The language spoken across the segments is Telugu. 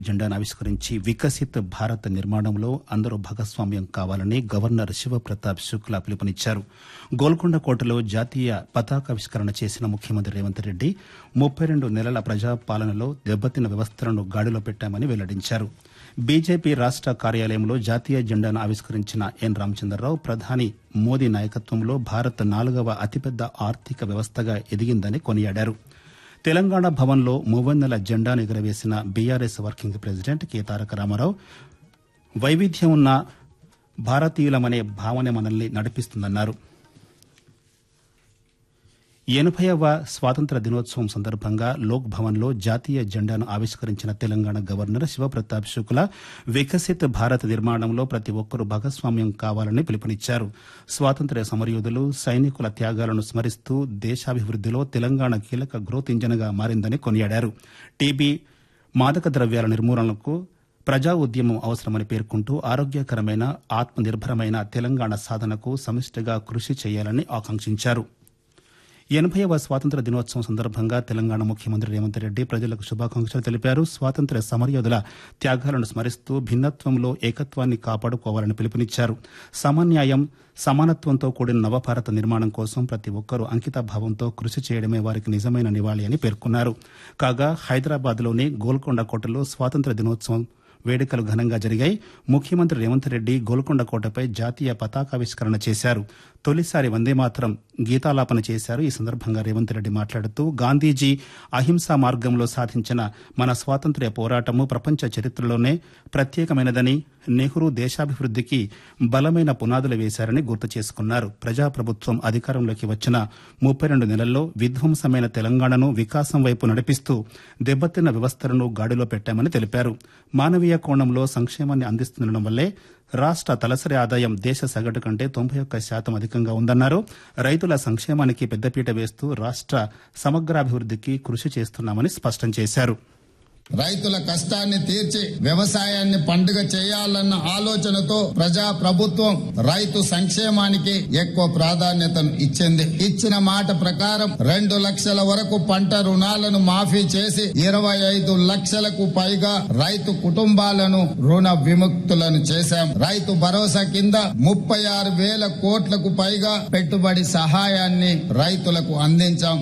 జెండాను ఆవిష్కరించి వికసిత్ భారత్ నిర్మాణంలో అందరూ భాగస్వామ్యం కావాలని గవర్నర్ శివప్రతాప్ శుక్లా పిలుపునిచ్చారు గోల్కొండ కోటలో జాతీయ పతాకావిష్కరణ చేసిన ముఖ్యమంత్రి రేవంత్ రెడ్డి ముప్పై రెండు నెలల ప్రజాపాలనలో దెబ్బతిన్న వ్యవస్థలను గాడిలో పెట్టామని వెల్లడించారు బీజేపీ రాష్ట కార్యాలయంలో జాతీయ జెండాను ఆవిష్కరించిన ఎన్ రామచంద్రరావు ప్రధాని మోదీ నాయకత్వంలో భారత్ నాలుగవ అతిపెద్ద ఆర్థిక వ్యవస్థగా ఎదిగిందని కొనియాడారు తెలంగాణ భవన్లో మూవన్నెల జెండాను ఎగురవేసిన BRS working president K Taraka Ramarao వైవిధ్యం ఉన్న భారతీయులమనే భావన మనల్ని నడిపిస్తుందన్నారు ఎనభైవ స్వాతంత్ర దినోత్సవం సందర్భంగా లోక్ భవన్లో జాతీయ జెండాను ఆవిష్కరించిన తెలంగాణ గవర్నర్ శివప్రతాప్ శుక్లా వికసిత్ భారత్ నిర్మాణంలో ప్రతి ఒక్కరూ భాగస్వామ్యం కావాలని పిలుపునిచ్చారు స్వాతంత్ర్య సమరయోధులు సైనికుల త్యాగాలను స్మరిస్తూ దేశాభివృద్దిలో తెలంగాణ కీలక గ్రోత్ ఇంజన్గా మారిందని కొనియాడారు టీబీ మాదక ద్రవ్యాల నిర్మూలనకు ప్రజా ఉద్యమం అవసరమని పేర్కొంటూ ఆరోగ్యకరమైన ఆత్మనిర్భరమైన తెలంగాణ సాధనకు సమిష్టిగా కృషి చేయాలని ఆకాంక్షించారు ఎనభైవ స్వాతంత్ర దినోత్సవం సందర్భంగా తెలంగాణ ముఖ్యమంత్రి రేవంత్ రెడ్డి ప్రజలకు శుభాకాంక్షలు తెలిపారు స్వాతంత్ర్య సమరయోధుల త్యాగాలను స్మరిస్తూ భిన్నత్వంలో ఏకత్వాన్ని కాపాడుకోవాలని పిలుపునిచ్చారు సమన్యాయం సమానత్వంతో కూడిన నవభారత నిర్మాణం కోసం ప్రతి ఒక్కరూ అంకితభావంతో కృషి చేయడమే వారికి నిజమైన నివాళి అని పేర్కొన్నారు కాగా హైదరాబాద్లోని గోల్కొండ కోటలో స్వాతంత్ర దినోత్సవం వేడుకలు ఘనంగా జరిగాయి ముఖ్యమంత్రి రేవంత్ రెడ్డి గోల్కొండ కోటపై జాతీయ పతాకావిష్కరణ చేశారు తొలిసారి వందేమాతరం గీతాలాపన చేశారు ఈ సందర్భంగా రేవంత్ రెడ్డి మాట్లాడుతూ గాంధీజీ అహింసా మార్గంలో సాధించిన మన స్వాతంత్ర్య పోరాటము ప్రపంచ చరిత్రలోనే ప్రత్యేకమైనదని నెహ్రూ దేశాభివృద్దికి బలమైన పునాదులు వేశారని గుర్తు చేసుకున్నారు ప్రజాప్రభుత్వం అధికారంలోకి వచ్చిన ముప్పై రెండు నెలల్లో విధ్వంసమైన తెలంగాణను వికాసం వైపు నడిపిస్తూ దెబ్బతిన్న వ్యవస్థలను గాడిలో పెట్టామని తెలిపారు మానవీయ కోణంలో సంక్షేమాన్ని అందిస్తుండడం వల్లే రాష్ట తలసరి ఆదాయం దేశ సగటు కంటే తొంభై ఒక్క శాతం అధికంగా ఉందన్నారు రైతుల సంక్షేమానికి పెద్దపీట వేస్తూ రాష్ట సమగ్రాభివృద్దికి కృషి చేస్తున్నామని స్పష్టం చేశారు రైతుల కష్టాన్ని తీర్చి వ్యవసాయాన్ని పండుగ చేయాలన్న ఆలోచనతో ప్రజా ప్రభుత్వం రైతు సంక్షేమానికి ఎక్కువ ప్రాధాన్యతను ఇచ్చింది ఇచ్చిన మాట ప్రకారం రెండు లక్షల వరకు పంట రుణాలను మాఫీ చేసి ఇరవై ఐదు లక్షలకు పైగా రైతు కుటుంబాలను రుణ విముక్తులను చేశాం రైతు భరోసా కింద ముప్పై ఆరు వేల కోట్లకు పైగా పెట్టుబడి సహాయాన్ని రైతులకు అందించాం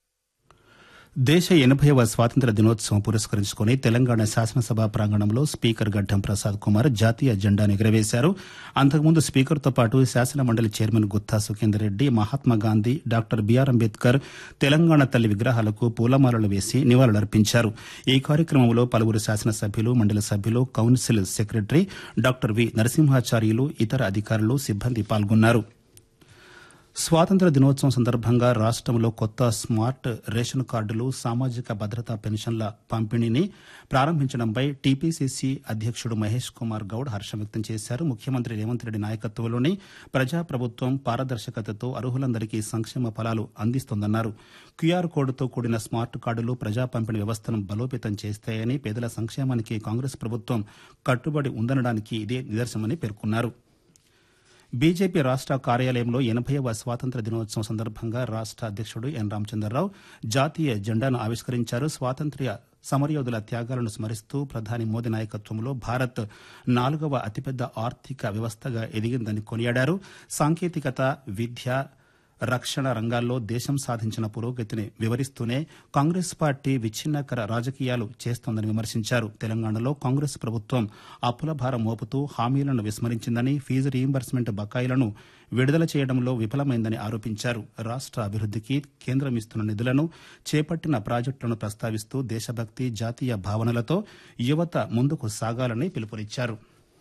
దేశ ఎనభైవ స్వాతంత్ర దినోత్సవం పురస్కరించుకుని తెలంగాణ శాసనసభ ప్రాంగణంలో స్పీకర్ గడ్డం ప్రసాద్ కుమార్ జాతీయ జెండాను ఎగురవేశారు అంతకుముందు స్పీకర్తో పాటు శాసన మండలి chairman Gutta Sukhender Reddy Mahatma Gandhi doctor B R Ambedkar Telangana Thalli విగ్రహాలకు పూలమాలలు వేసి నివాళులర్పించారు ఈ కార్యక్రమంలో పలువురు శాసనసభ్యులు మండలి సభ్యులు council secretary doctor V Narasimhacharyulu ఇతర అధికారులు సిబ్బంది పాల్గొన్నారు స్వాతంత్ర దినోత్సవం సందర్భంగా రాష్టంలో కొత్త స్మార్ట్ రేషన్ కార్డులు సామాజిక భద్రతా పెన్షన్ల పంపిణీని ప్రారంభించడంపై టీపీసీసీ అధ్యక్షుడు మహేష్ కుమార్ గౌడ్ హర్షం వ్యక్తం చేశారు ముఖ్యమంత్రి రేవంత్ రెడ్డి నాయకత్వంలోని ప్రజాప్రభుత్వం పారదర్శకతతో అర్హులందరికీ సంక్షేమ ఫలాలు అందిస్తోందన్నారు క్యూఆర్ కోడ్తో కూడిన స్మార్ట్ కార్డులు ప్రజా పంపిణీ వ్యవస్థను బలోపేతం చేస్తాయని పేదల సంక్షేమానికి కాంగ్రెస్ ప్రభుత్వం కట్టుబడి ఉందనడానికి ఇదే నిదర్శనమని పేర్కొన్నారు బీజేపీ రాష్ట కార్యాలయంలో ఎనభైవ స్వాతంత్ర దినోత్సవం సందర్భంగా రాష్ట అధ్యక్షుడు ఎన్ రామచంద్రరావు జాతీయ జెండాను ఆవిష్కరించారు స్వాతంత్ర్య సమరయోధుల త్యాగాలను స్మరిస్తూ ప్రధాని మోదీ నాయకత్వంలో భారత్ నాలుగవ అతిపెద్ద ఆర్థిక వ్యవస్థగా ఎదిగిందని కొనియాడారు సాంకేతికత విద్య రక్షణ రంగాల్లో దేశం సాధించిన పురోగతిని వివరిస్తూనే కాంగ్రెస్ పార్టీ విచ్ఛిన్నకర రాజకీయాలు చేస్తోందని విమర్శించారు తెలంగాణలో కాంగ్రెస్ ప్రభుత్వం అప్పుల భారం మోపుతూ హామీలను విస్మరించిందని ఫీజు రీయింబర్స్మెంట్ బకాయిలను విడుదల చేయడంలో విఫలమైందని ఆరోపించారు రాష్ట అభివృద్దికి కేంద్రం ఇస్తున్న నిధులను చేపట్టిన ప్రాజెక్టులను ప్రస్తావిస్తూ దేశభక్తి జాతీయ భావనలతో యువత ముందుకు సాగాలని పిలుపునిచ్చారు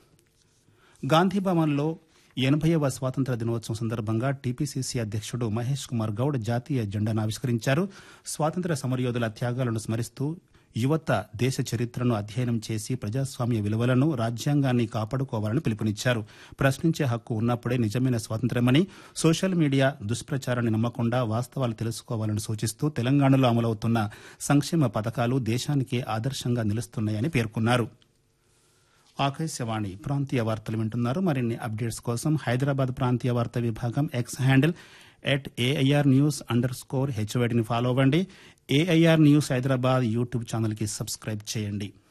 గాంధీభవన్లో ఎనభైవ స్వాతంత్ర దినోత్సవం సందర్భంగా టీపీసీసీ అధ్యక్షుడు మహేష్ కుమార్ గౌడ్ జాతీయ జెండాను ఆవిష్కరించారు స్వాతంత్ర సమరయోధుల త్యాగాలను స్మరిస్తూ యువత దేశ చరిత్రను అధ్యయనం చేసి ప్రజాస్వామ్య విలువలను రాజ్యాంగాన్ని కాపాడుకోవాలని పిలుపునిచ్చారు ప్రశ్నించే హక్కు ఉన్నప్పుడే నిజమైన స్వాతంత్ర్యమని సోషల్ మీడియా దుష్ప్రచారాన్ని నమ్మకుండా వాస్తవాలు తెలుసుకోవాలని సూచిస్తూ తెలంగాణలో అమలవుతున్న సంక్షేమ పథకాలు దేశానికే ఆదర్శంగా నిలుస్తున్నాయని పేర్కొన్నారు ఆకాశవాణి ప్రాంతీయ వార్తలు వింటున్నారు మరిన్ని అప్డేట్స్ కోసం హైదరాబాద్ ప్రాంతీయ వార్తా విభాగం X handle at AIR news under score హెచ్వైడిని ఫాలో అవ్వండి ఏఐఆర్ న్యూస్ హైదరాబాద్ యూట్యూబ్ ఛానల్కి సబ్స్క్రైబ్ చేయండి